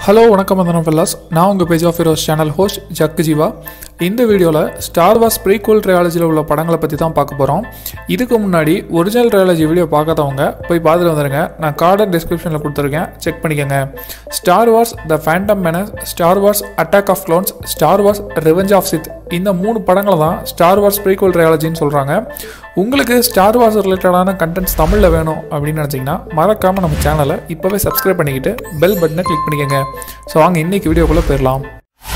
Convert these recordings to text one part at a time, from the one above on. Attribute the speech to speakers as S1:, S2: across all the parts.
S1: hello வணக்கம் வந்தனம் fellas நான் உங்கள் page of heroes channel host Jaggu Jeeva இந்த வீடியோவில் ஸ்டார் வார்ஸ் ப்ரீக்வல் ட்ரையாலஜியில் உள்ள படங்களை பற்றி தான் பார்க்க போகிறோம் இதுக்கு முன்னாடி ஒரிஜினல் ட்ரையாலஜி வீடியோ பார்க்காதவங்க போய் பார்த்துட்டு வந்துருங்க நான் கார்டர் டிஸ்கிரிப்ஷனில் கொடுத்துருக்கேன் செக் பண்ணிக்கோங்க Star Wars the Phantom Menace Star Wars Attack of Clones Star Wars Revenge of Sith இந்த மூணு படங்களை தான் ஸ்டார் வார்ஸ் ப்ரீக்வல் ட்ரையாலஜின்னு சொல்கிறாங்க உங்களுக்கு ஸ்டார் வார்ஸ் ரிலேட்டடான கண்டென்ட்ஸ் தமிழில் வேணும் அப்படின்னு நினச்சிங்கன்னா மறக்காமல் நம்ம சேனலை இப்போவே சப்ஸ்கிரைப் பண்ணிக்கிட்டு பெல் பட்டனை கிளிக் பண்ணிக்கோங்க ஸோ வாங்க இன்னைக்கு வீடியோக்குள்ளே போயிடலாம்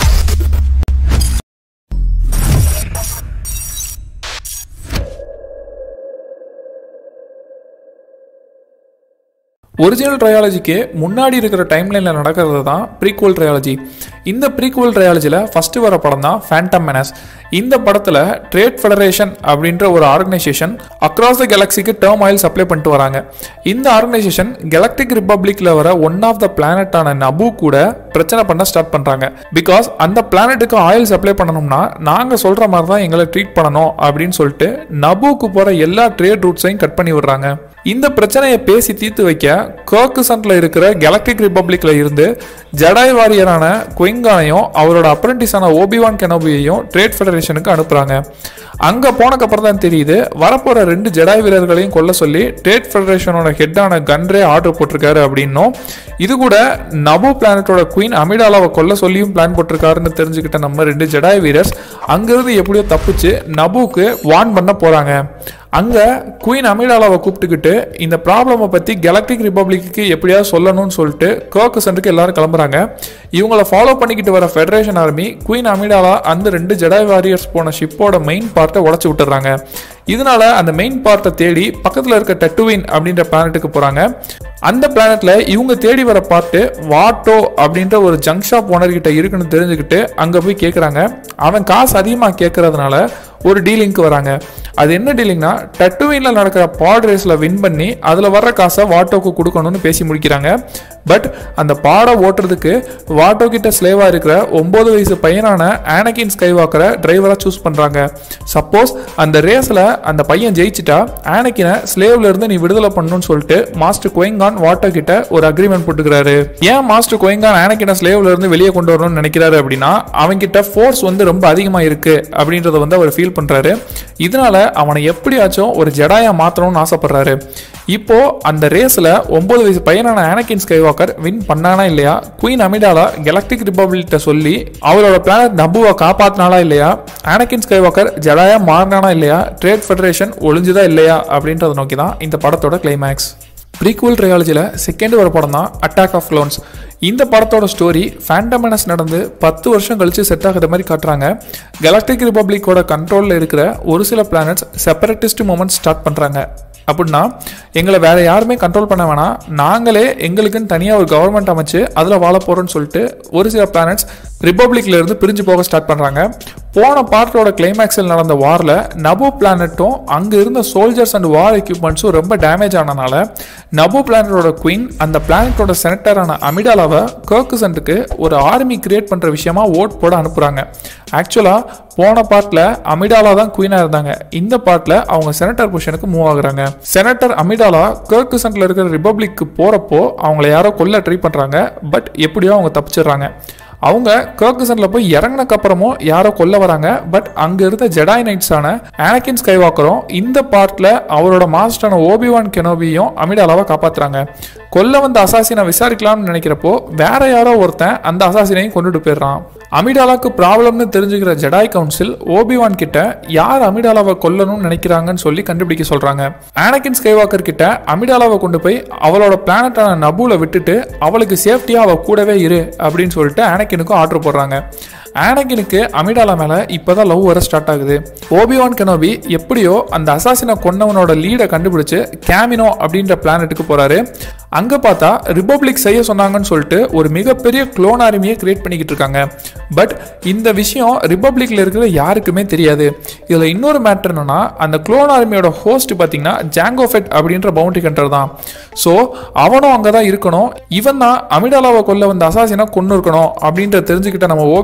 S1: ஒரிஜினல் ட்ரையாலஜிக்கு முன்னாடி இருக்கிற டைம்லைனில் நடக்கிறது தான் ப்ரீக்வல் ட்ரையாலஜி இந்த ப்ரீக்வல் ட்ரையாலஜியில் ஃபஸ்ட்டு வர படம் தான் ஃபேண்டம் மெனஸ் இந்த படத்தில் ட்ரேட் ஃபெடரேஷன் அப்படின்ற ஒரு ஆர்கனைசேஷன் அக்ராஸ் த கேலக்சிக்கு டேர்ம் ஆயில் சப்ளை பண்ணிட்டு வராங்க இந்த ஆர்கனைசேஷன் கெலக்டிக் ரிப்பப்ளிக்கில் வர ஒன் ஆஃப் த பிளானட்டான நபு கூட பிரச்சனை பண்ண ஸ்டார்ட் பண்ணுறாங்க பிகாஸ் அந்த பிளானட்டுக்கு ஆயில் சப்ளை பண்ணணும்னா நாங்கள் சொல்கிற மாதிரி தான் எங்களை ட்ரீட் பண்ணணும் அப்படின்னு சொல்லிட்டு நபுக்கு போகிற எல்லா ட்ரேட் ரூட்ஸையும் கட் பண்ணி விடுறாங்க இந்த பிரச்சனையை பேசி தீர்த்து வைக்க கோர்க்குசன்ட்ல இருக்கிற கெலக்டிக் ரிப்பப்ளிக்ல இருந்து ஜடாய் வாரியரான குயிங்கானையும் அவரோட அப்ரண்டிஸான ஓபிவான் கெனோபியையும் ட்ரேட் ஃபெடரேஷனுக்கு அனுப்புறாங்க அங்க போனக்கப்புறம் தான் தெரியுது வரப்போற ரெண்டு ஜடாய் வீரர்களையும் கொல்ல சொல்லி ட்ரேட் ஃபெடரேஷனோட ஹெட்டான கன்ரே ஆர்டர் போட்டிருக்காரு அப்படின்னும் இது கூட நபு பிளானட்டோட குயின் அமிடாலாவை கொல்ல சொல்லியும் பிளான் போட்டிருக்காருன்னு தெரிஞ்சுக்கிட்ட நம்ம ரெண்டு ஜடாய் வீரர்ஸ் அங்கிருந்து எப்படியோ தப்பிச்சு நபுக்கு வான் பண்ண போறாங்க அங்க குயின் அமிடாலாவை கூப்பிட்டுக்கிட்டு இந்த ப்ராப்ளமை பத்தி கெலக்டிக் ரிப்பப்ளிக்கு எப்படியாவது சொல்லணும்னு சொல்லிட்டு கோக்கு சென்டருக்கு எல்லாரும் கிளம்புறாங்க இவங்கள ஃபாலோ பண்ணிக்கிட்டு வர ஃபெடரேஷன் ஆர்மி குயின் அமிடாலா அந்த ரெண்டு ஜடாய் வாரியர்ஸ் போன ஷிப்போட மெயின் பார்ட்டை உடச்சி விட்டுறாங்க இதனால அந்த மெயின் பார்ட்டை தேடி பக்கத்தில் இருக்க டெட்டுவின் அப்படின்ற பிளானட்டுக்கு போறாங்க அந்த பிளானட்ல இவங்க தேடி வர பார்ட்டு வாட்டோ அப்படின்ற ஒரு ஜங்க் ஷாப் ஓனர் கிட்ட இருக்குன்னு தெரிஞ்சுக்கிட்டு அங்க போய் கேட்குறாங்க அவன் காசு அதிகமாக கேட்கறதுனால ஒரு டீலிங்க்கு வராங்க அது என்ன டீலிங்னா டட்டுவின்ல நடக்கிற பாட் ரேஸ்ல வின் பண்ணி அதுல வர்ற காசை வாட்டோக்கு கொடுக்கணும்னு பேசி முடிக்கிறாங்க பட் அந்த பாடை ஓட்டுறதுக்கு வாட்டோ கிட்ட ஸ்லேவா இருக்கிற ஒன்பது வயசு பையனான ஆனகின் ஸ்கைவாக்கரை டிரைவரா சூஸ் பண்றாங்க சப்போஸ் அந்த ரேஸ்ல அந்த பையன் ஜெயிச்சிட்டா ஆனக்கினை ஸ்லேவ்ல இருந்து நீ விடுதலை பண்ணணும்னு சொல்லிட்டு மாஸ்டர் கோயங்கான் வாட்டோ கிட்ட ஒரு அக்ரிமெண்ட் போட்டுக்கிறாரு ஏன் மாஸ்டர் கோயங்கான் ஆனக்கினை ஸ்லேவ்ல இருந்து வெளியே கொண்டு வரணும்னு நினைக்கிறாரு அப்படின்னா அவன்கிட்ட ஃபோர்ஸ் வந்து ரொம்ப அதிகமா இருக்கு அப்படின்றத வந்து அவர் ஃபீல் பண்றாரு இதனால அவனை எப்படியாச்சும் ஒரு ஜடாயா மாத்தணும்னு ஆசைப்படுறாரு இப்போ அந்த ரேஸ்ல ஒன்பது வயசு பையனான ஆனகின் ஸ்கைவாக்கர் வின் பண்ணானா இல்லையா குயின் அமிடாலா கெலக்டிக் ரிப்பப்ளிக்கிட்ட சொல்லி அவரோட பிளானட் நபுவை காப்பாத்தினாலா இல்லையா ஆனகின் ஸ்கைவாக்கர் ஜடாயா மாறினானா இல்லையா ட்ரேட் ஃபெடரேஷன் ஒளிஞ்சுதா இல்லையா அப்படின்றத நோக்கி தான் இந்த படத்தோட கிளைமேக்ஸ் ப்ரீக்வல் ட்ரையாலஜியில் செகண்ட் ஒரு படம் தான் அட்டாக் ஆஃப் க்ளோன்ஸ் இந்த படத்தோட ஸ்டோரி ஃபேண்டமனஸ் நடந்து பத்து வருஷம் கழிச்சு செட் ஆகுற மாதிரி காட்டுறாங்க கெலக்டிக் ரிப்பப்ளிக்கோட கண்ட்ரோலில் இருக்கிற ஒரு சில பிளானட்ஸ் செப்பரேட்டிஸ்ட் மூமெண்ட் ஸ்டார்ட் பண்ணுறாங்க அப்படின்னா எங்களை வேற யாருமே கண்ட்ரோல் பண்ண வேணாம் நாங்களே எங்களுக்குன்னு தனியாக ஒரு கவர்மெண்ட் அமைச்சு அதில் வாழ போகிறோம்னு சொல்லிட்டு ஒரு சில பிளானட்ஸ் ரிப்பப்ளிக்ல இருந்து பிரிஞ்சு போக ஸ்டார்ட் பண்ணுறாங்க போன பார்ட்டோட கிளைமேக்ஸில் நடந்த வாரில் நபு பிளானட்டும் அங்கே இருந்த சோல்ஜர்ஸ் அண்ட் வார் எக்யூப்மெண்ட்ஸும் ரொம்ப டேமேஜ் ஆனனால நபு பிளானட்டோட குயின் அந்த பிளானட்டோட செனட்டரான அமிடாலாவை கர்க்குசன்ட்டுக்கு ஒரு ஆர்மி கிரியேட் பண்ணுற விஷயமா ஓட் போட அனுப்புகிறாங்க ஆக்சுவலாக போன பார்ட்டில் அமிடாலா தான் குயினாக இருந்தாங்க இந்த பார்ட்டில் அவங்க செனட்டர் பொசிஷனுக்கு மூவ் ஆகுறாங்க செனட்டர் அமிடாலா கர்க்குசன்ட்ல இருக்கிற ரிப்பப்ளிக்கு போகிறப்போ அவங்கள யாரோ கொல்ல ட்ரை பண்ணுறாங்க பட் எப்படியோ அவங்க தப்பிச்சிடுறாங்க அவங்க கர்கசன்ல போய் இறங்கினக்கு அப்புறமும் யாரோ கொல்ல வராங்க பட் அங்க இருந்த ஜெடாய் நைட்ஸான ஆனகின் ஸ்கைவாக்கரும் இந்த பார்ட்ல அவரோட மாஸ்டரான ஓபிவான் கெனோபியும் அமிடாலாவை காப்பாத்துறாங்க கொல்ல வந்த அசாசினை விசாரிக்கலாம்னு நினைக்கிறப்போ வேற யாரோ ஒருத்தன் அந்த அசாசினையும் கொண்டுட்டு போயிடுறான் அமிடாலாக்கு ப்ராப்ளம்னு தெரிஞ்சுக்கிற ஜெடாய் கவுன்சில் ஓபிவான் கிட்ட யார் அமிடாலாவை கொல்லணும்னு நினைக்கிறாங்கன்னு சொல்லி கண்டுபிடிக்க சொல்றாங்க ஆனகின் ஸ்கைவாக்கர் கிட்ட அமிடாலாவை கொண்டு போய் அவளோட பிளானட்டான நபுல விட்டுட்டு அவளுக்கு சேஃப்டியா அவ கூடவே இரு அப்படின்னு சொல்லிட்டு ஆனகினுக்கும் ஆர்டர் போடுறாங்க ஆனகினுக்கு அமிடாலா மேல இப்பதான் லவ் வர ஸ்டார்ட் ஆகுது ஓபிவான் கெனோபி எப்படியோ அந்த அசாசினை கொன்னவனோட லீடை கண்டுபிடிச்சு கேமினோ அப்படின்ற பிளானட்டுக்கு போறாரு அங்க பார்த்தா ரிப்பப்ளிக் செய்ய சொன்னாங்கன்னு சொல்லிட்டு ஒரு மிகப்பெரிய குளோன் ஆர்மியை கிரியேட் பண்ணிக்கிட்டு இருக்காங்க பட் இந்த விஷயம் ரிப்பப்ளிக்ல இருக்கிற யாருக்குமே தெரியாது இதுல இன்னொரு மேட்டர் என்னன்னா அந்த குளோன் ஆர்மியோட ஹோஸ்ட் பாத்தீங்கன்னா ஜாங்கோஃபெட் அப்படின்ற பவுண்டரி கண்டர் தான் ஸோ அவனும் அங்கே தான் இருக்கணும் இவன் தான் அமிடாலாவை கொல்ல வந்த அசாசினா கொண்டு இருக்கணும் அப்படின்ற தெரிஞ்சுக்கிட்ட நம்ம ஓபிவான் கெனோ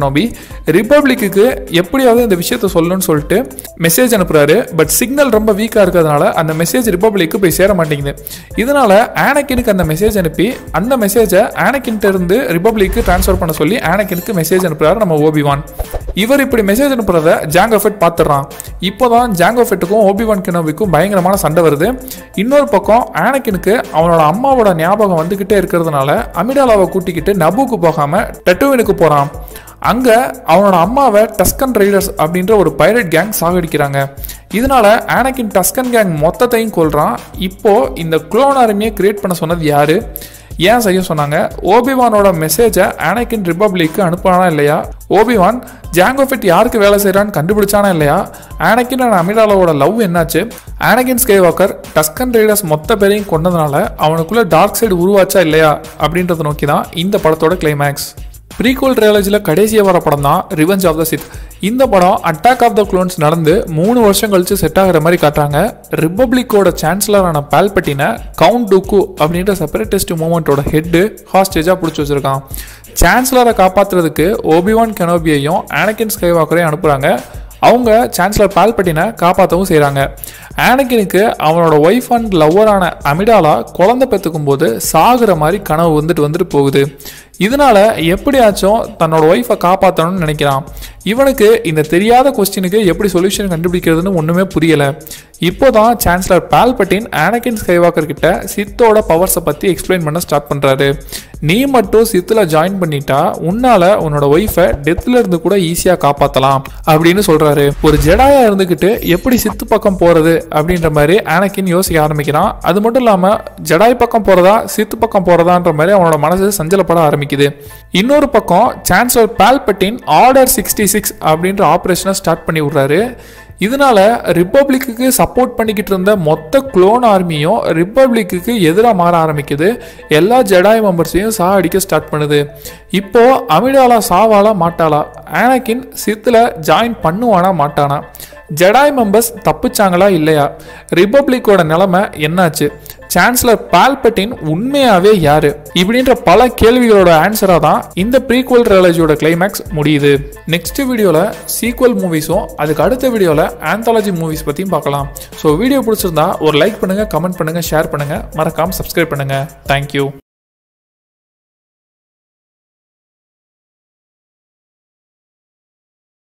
S1: கனோபி ரிப்பப்ளிக்கு எப்படியாவது இந்த விஷயத்த சொல்லணும்னு சொல்லிட்டு மெசேஜ் அனுப்புறாரு பட் சிக்னல் ரொம்ப வீக்காக இருக்கிறதுனால அந்த மெசேஜ் ரிப்பப்ளிக்கு போய் சேர மாட்டேங்குது இதனால ஆனக்கினுக்கு அந்த மெசேஜ் அனுப்பி அந்த மெசேஜை ஆனக்கின்ட்ட இருந்து ரிப்பப்ளிக்கு ட்ரான்ஸ்ஃபர் பண்ண சொல்லி ஆனக்கினுக்கு மெசேஜ் அனுப்புறாரு நம்ம ஓபிவான் இவர் இப்படி மெசேஜ் அனுப்புறத ஜாங்கோஃபெட் பார்த்துடுறான் இப்போதான் ஜாங்கோஃபெட்டுக்கும் ஓபிவான் கெனோபிக்கும் பயங்கரமான சண்டை வருது இன்னொரு பக்கம் ஆனக்கினுக்கு அவனோட அம்மாவோட ஞாபகம் வந்துகிட்டே இருக்கிறதுனால அமிடாலாவை கூட்டிக்கிட்டு நபுக்கு போகாம டெட்டுவினுக்கு போறான் அங்க அவனோட அம்மாவை டஸ்கன் ரைடர்ஸ் அப்படின்ற ஒரு பைரட் கேங் சாகடிக்கிறாங்க இதனால ஆனக்கின் டஸ்கன் கேங் மொத்தத்தையும் கொள்றான் இப்போ இந்த குளோன் ஆர்மியை கிரியேட் பண்ண சொன்னது யாரு ஏன் செய்ய சொன்னாங்க ஓபிவானோட மெசேஜை ஆனக்கின் ரிப்பப்ளிக்கு அனுப்புனானா இல்லையா ஓபிவான் ஜாங்கோஃபிட் யாருக்கு வேலை செய்கிறான்னு கண்டுபிடிச்சானா இல்லையா ஆனக்கின் அண்ட் அமிடாலாவோட லவ் என்னாச்சு ஆனகின் ஸ்கைவாக்கர் டஸ்கன் ரைடர்ஸ் மொத்த பேரையும் கொண்டதுனால அவனுக்குள்ள டார்க் சைடு உருவாச்சா இல்லையா அப்படின்றத நோக்கி தான் இந்த படத்தோட கிளைமேக்ஸ் ப்ரீகோல் ட்ரையாலஜியில் கடைசியாக வர படம் தான் ரிவெஞ்ச் ஆஃப் த சித் இந்த படம் அட்டாக் ஆஃப் த க்ளோன்ஸ் நடந்து மூணு வருஷம் கழிச்சு செட் ஆகிற மாதிரி காட்டுறாங்க ரிப்பப்ளிக்கோட சான்சலரான பால்பட்டினை கவுண்ட் டூக்கு அப்படின்ற செப்பரேட்டிஸ்ட் மூமெண்ட்டோட ஹெட்டு ஹாஸ்டேஜாக பிடிச்சி வச்சிருக்கான் சான்சலரை காப்பாற்றுறதுக்கு ஓபிவான் கெனோபியையும் ஆனகின் ஸ்கைவாக்கரையும் அனுப்புகிறாங்க அவங்க சான்சலர் பால்பட்டினை காப்பாற்றவும் செய்கிறாங்க ஆனகினுக்கு அவனோட ஒய்ஃப் அண்ட் லவ்வரான அமிடாலா குழந்தை பெற்றுக்கும் போது சாகுற மாதிரி கனவு வந்துட்டு வந்துட்டு போகுது இதனால எப்படியாச்சும் தன்னோட ஒய்ஃபை காப்பாற்றணும்னு நினைக்கிறான் இவனுக்கு இந்த தெரியாத கொஸ்டினுக்கு எப்படி சொல்யூஷன் கண்டுபிடிக்கிறதுன்னு ஒன்றுமே புரியலை இப்போதான் சான்சலர் பால்பட்டின் ஆனகின் ஸ்கைவாக்கர் கிட்ட சித்தோட பவர்ஸை பற்றி எக்ஸ்பிளைன் பண்ண ஸ்டார்ட் பண்ணுறாரு நீ மட்டும் சித்தில் ஜாயின் பண்ணிட்டா உன்னால உன்னோட ஒய்ஃபை டெத்தில் இருந்து கூட ஈஸியாக காப்பாற்றலாம் அப்படின்னு சொல்கிறாரு ஒரு ஜெடாயா இருந்துக்கிட்டு எப்படி சித்து பக்கம் போகிறது அப்படின்ற மாதிரி ஆனக்கின் யோசிக்க ஆரம்பிக்கிறான் அது மட்டும் இல்லாமல் ஜடாய் பக்கம் போகிறதா சித்து பக்கம் போகிறதான்ற மாதிரி அவனோட மனசு சஞ்சலப்பட ஆரம்பிக்குது இன்னொரு பக்கம் chancellor Palpatine order sixty six அப்படின்ற ஆப்ரேஷனை ஸ்டார்ட் பண்ணி விடுறாரு இதனால ரிப்பப்ளிக்கு சப்போர்ட் பண்ணிக்கிட்டு இருந்த மொத்த குளோன் ஆர்மியும் ரிப்பப்ளிக்கு எதிராக மாற ஆரம்பிக்குது எல்லா ஜெடாய் மெம்பர்ஸையும் சா அடிக்க ஸ்டார்ட் பண்ணுது இப்போ அமிடாலா சாவாலா மாட்டாளா ஆனக்கின் சித்தில் ஜாயின் பண்ணுவானா மாட்டானா ஜெடாய் மெம்பர்ஸ் தப்பிச்சாங்களா இல்லையா ரிப்பப்ளிக்கோட நிலைமை என்னாச்சு சான்சலர் பால்பட்டின் உண்மையாவே யாரு இப்படின்ற பல கேள்விகளோட ஆன்சரா தான் இந்த ப்ரீக்வல் ட்ரையாலஜியோட கிளைமேக்ஸ் முடியுது நெக்ஸ்ட் வீடியோல சீக்வல் மூவிஸும் அதுக்கு அடுத்த வீடியோல ஆந்தாலஜி மூவிஸ் பத்தியும் பார்க்கலாம் ஸோ வீடியோ பிடிச்சிருந்தா ஒரு லைக் பண்ணுங்க கமெண்ட் பண்ணுங்க ஷேர் பண்ணுங்க மறக்காம சப்ஸ்கிரைப் பண்ணுங்க தேங்க்யூ